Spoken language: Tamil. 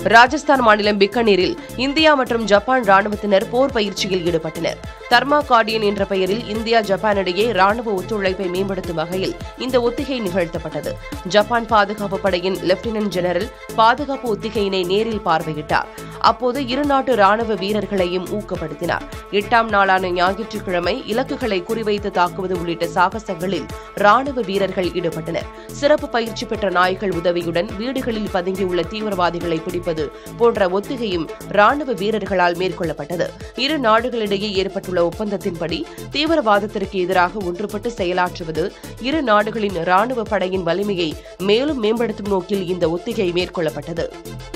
ராஜஸ்தான் மாநிலம் பிக்கனீரில் இந்தியா மற்றும் ஜப்பான் ராணுவத்தினர் போர் பயிற்சியில் ஈடுபட்டனர் தர்மா கார்டியன் என்ற பெயரில் இந்தியா ஜப்பான் இடையே ராணுவ ஒத்துழைப்பை மேம்படுத்தும் வகையில் இந்த ஒத்திகை நிகழ்த்தப்பட்டது ஜப்பான் பாதுகாப்பு படையின் லெப்டினன்ட் ஜெனரல் பாதுகாப்பு ஒத்திகையினை நேரில் பார்வையிட்டார் அப்போது இரு நாட்டு ராணுவ வீரர்களையும் ஊக்கப்படுத்தினார் எட்டாம் நாளான ஞாயிற்றுக்கிழமை இலக்குகளை குறிவைத்து தாக்குவது உள்ளிட்ட சாகசங்களில் ராணுவ வீரர்கள் ஈடுபட்டனர் சிறப்பு பயிற்சி பெற்ற நாய்கள் உதவியுடன் வீடுகளில் பதுங்கியுள்ள தீவிரவாதிகளை பிடிப்பது போன்ற ஒத்திகையும் ராணுவ வீரர்களால் மேற்கொள்ளப்பட்டது இரு நாடுகளிடையே ஏற்பட்டுள்ள ஒப்பந்தத்தின்படி தீவிரவாதத்திற்கு எதிராக ஒன்றுபட்டு செயலாற்றுவது இரு நாடுகளின் ராணுவ படையின் வலிமையை மேலும் மேம்படுத்தும் நோக்கில் இந்த ஒத்திகை மேற்கொள்ளப்பட்டது